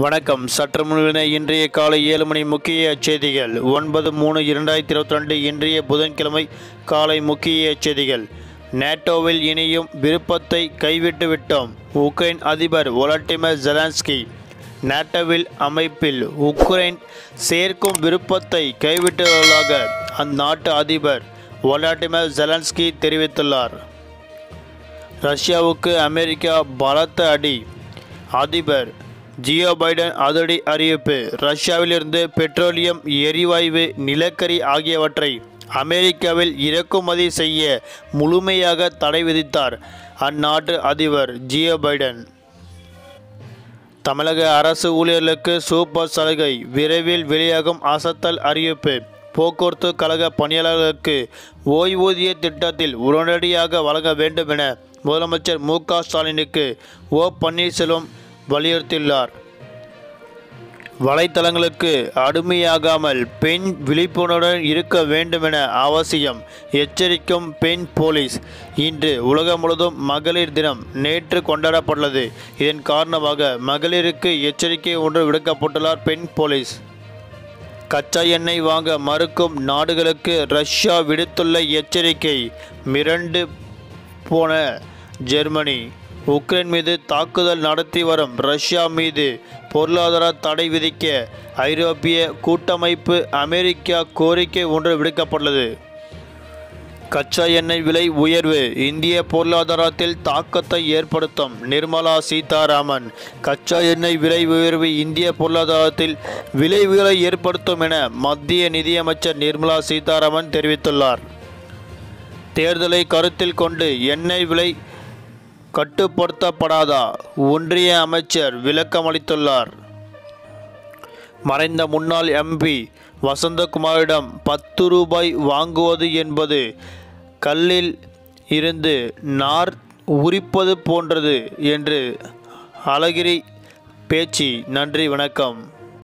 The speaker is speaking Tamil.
வணக்கம் சற்று முன்பின இன்றைய காலை ஏழு மணி முக்கிய செய்திகள் ஒன்பது மூணு இரண்டாயிரத்தி இருபத்தி ரெண்டு இன்றைய புதன்கிழமை காலை முக்கிய செய்திகள் நேட்டோவில் இணையும் விருப்பத்தை கைவிட்டு விட்டோம் உக்ரைன் அதிபர் ஒலட்டிமர் ஜெலான்ஸ்கி நேட்டோவில் அமைப்பில் உக்ரைன் சேர்க்கும் விருப்பத்தை கைவிட்டுள்ளதாக அந்நாட்டு அதிபர் ஒலாட்டிமர் ஜெலன்ஸ்கி தெரிவித்துள்ளார் ரஷ்யாவுக்கு அமெரிக்கா பலத்த அடி அதிபர் ஜியோ பைடன் அதிரடி அறிவிப்பு ரஷ்யாவிலிருந்து பெட்ரோலியம் எரிவாயு நிலக்கரி ஆகியவற்றை அமெரிக்காவில் இறக்குமதி செய்ய முழுமையாக தடை விதித்தார் அந்நாட்டு அதிபர் ஜியோ பைடன் தமிழக அரசு ஊழியர்களுக்கு சூப்பர் சலுகை விரைவில் வெளியாகும் அசத்தல் அறிவிப்பு போக்குவரத்து கழக பணியாளர்களுக்கு ஓய்வூதிய திட்டத்தில் உடனடியாக வழங்க வேண்டும் என முதலமைச்சர் மு க ஸ்டாலினுக்கு ஓ பன்னீர்செல்வம் வலியுறுத்தியுள்ளார் வலைத்தளங்களுக்கு அடிமையாகாமல் பெண் விழிப்புணர்வுடன் இருக்க வேண்டும் என அவசியம் எச்சரிக்கும் பெண் போலீஸ் இன்று உலகம் முழுவதும் மகளிர் தினம் நேற்று கொண்டாடப்பட்டுள்ளது இதன் காரணமாக மகளிருக்கு எச்சரிக்கை ஒன்று விடுக்கப்பட்டுள்ளார் பெண் போலீஸ் கச்சா எண்ணெய் வாங்க மறுக்கும் நாடுகளுக்கு ரஷ்யா விடுத்துள்ள எச்சரிக்கை மிரண்டு போன ஜெர்மனி உக்ரைன் மீது தாக்குதல் நடத்தி வரும் ரஷ்யா மீது பொருளாதார தடை விதிக்க ஐரோப்பிய கூட்டமைப்பு அமெரிக்கா கோரிக்கை ஒன்று விடுக்கப்பட்டுள்ளது கச்சா எண்ணெய் விலை உயர்வு இந்திய பொருளாதாரத்தில் தாக்கத்தை ஏற்படுத்தும் நிர்மலா சீதாராமன் கச்சா எண்ணெய் விலை உயர்வு இந்திய பொருளாதாரத்தில் விளைவுகளை ஏற்படுத்தும் என மத்திய நிதியமைச்சர் நிர்மலா சீதாராமன் தெரிவித்துள்ளார் தேர்தலை கருத்தில் கொண்டு எண்ணெய் விலை கட்டுப்படுத்தப்படாதா ஒன்றிய அமைச்சர் விளக்கமளித்துள்ளார் மறைந்த முன்னாள் எம்பி வசந்தகுமாரிடம் பத்து ரூபாய் வாங்குவது என்பது கல்லில் இருந்து நார் உரிப்பது போன்றது என்று அழகிரி பேச்சு நன்றி வணக்கம்